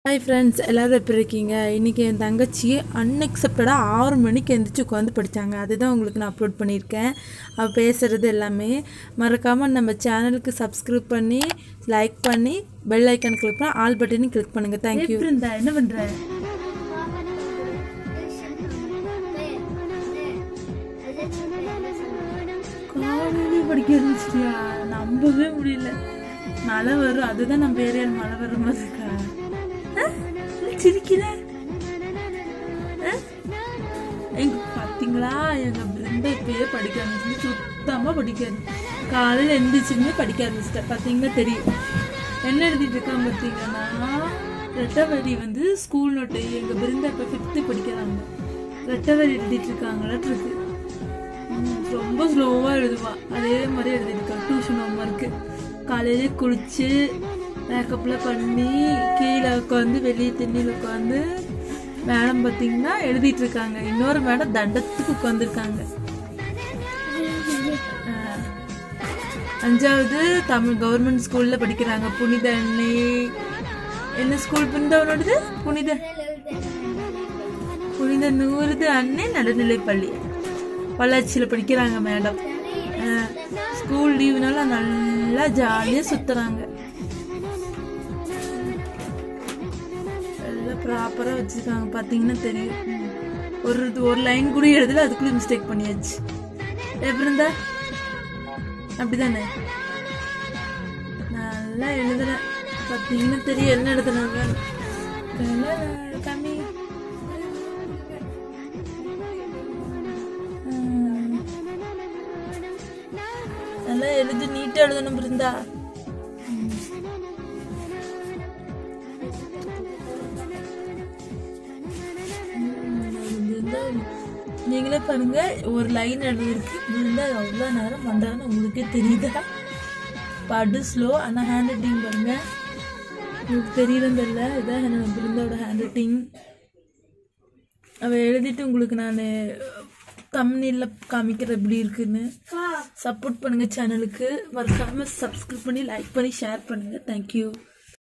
Hi friends எல்லோரும் எப்படி இருக்கீங்க இன்றைக்கி என் தங்கச்சி அன்எக்செப்டடாக ஆறு மணிக்கு எந்திரிச்சு உட்காந்து படித்தாங்க அதுதான் உங்களுக்கு நான் அப்லோட் பண்ணியிருக்கேன் அவள் பேசுகிறது எல்லாமே மறக்காமல் நம்ம சேனலுக்கு சப்ஸ்கிரைப் பண்ணி லைக் பண்ணி பெல் ஐக்கான் கிளிக் பண்ணி ஆல் பட்டனையும் கிளிக் பண்ணுங்கள் தேங்க்யூ இருந்தா என்ன பண்ணுற காலையிலே படிக்க ஆரம்பிச்சிட்டியா நம்பவே முடியல மழை வரும் அதுதான் நம்ம ஏரியாவில் மழை வர மாதிரி இருக்கா ஆ? என்ன சிரிக்கிற ஆ? எங்க பாத்தீங்களா எங்க பிருந்தா இப்பயே படிக்க ஆரம்பிச்சு சுத்தமா படிக்காது காலையில எந்திரிச்சுமே படிக்க ஆரம்பிச்சிட்டேன் பாத்தீங்கன்னா தெரியும் என்ன எழுதிட்டு இருக்காங்க பார்த்தீங்கன்னா ரெட்டவரி வந்து ஸ்கூல் நோட்டு எங்க பிருந்தா இப்ப ஃபிஃப்த்து படிக்கிறாங்க ரெட்டவரி எழுதிட்டு இருக்காங்களாட்டு இருக்கு ம், ரொம்ப ஸ்லோவாக எழுதுவா அதே மாதிரி எழுதிருக்கா டியூஷன் ஹோம்ஒர்க்கு காலையிலே குளிச்சு மேக்கப்லாம் பண்ணி கீழே உட்காந்து வெளியே தண்ணியில் உட்காந்து மேடம் பார்த்தீங்கன்னா எழுதிட்டு இருக்காங்க இன்னொரு மேடம் தண்டத்துக்கு உட்காந்துருக்காங்க அஞ்சாவது தமிழ் கவர்மெண்ட் ஸ்கூல்ல படிக்கிறாங்க புனித அன்னை என்ன ஸ்கூல் புனித அவனோடது புனித புனித நூறுது அன்னை நடுநிலைப்பள்ளி பொள்ளாச்சியில் படிக்கிறாங்க மேடம் ஸ்கூல் லீவுனால நல்லா ஜாலியாக சுற்றுறாங்க எல்லாம் ப்ராப்பராக வச்சுருக்காங்க பார்த்தீங்கன்னா தெரியும் ம். ஒரு இது- ஒரு லைன் கூட எழுதல அதுக்குள்ளே மிஸ்டேக் பண்ணியாச்சு எப்படி இருந்தா அப்படிதானே நல்லா எழுதுறேன் பார்த்தீங்கன்னா தெரியும் என்ன எழுதுனாங்க கம்மி ம். நல்லா எழுதி நீட்டா எழுதணும் இருந்தா நீங்களே பாருங்க ஒரு லைன் எழுதிருக்கு இருந்தா அவ்வளோ நேரம் பண்ணுறான்னு உங்களுக்கே தெரியுதா படு ஸ்லோ ஆனால் ஹேண்ட் ரைட்டிங் பாருங்க உங்களுக்கு தெரியலன்னு தெரியல இதான் என்னோட பிருந்தாவோட ஹேண்ட் ரைட்டிங் அவள் எழுதிட்டு உங்களுக்கு நான் தமிழில் காமிக்கிற எப்படி இருக்குன்னு சப்போர்ட் பண்ணுங்க சேனலுக்கு மறக்காம சப்ஸ்கிரைப் பண்ணி லைக் பண்ணி ஷேர் பண்ணுங்க தேங்க்யூ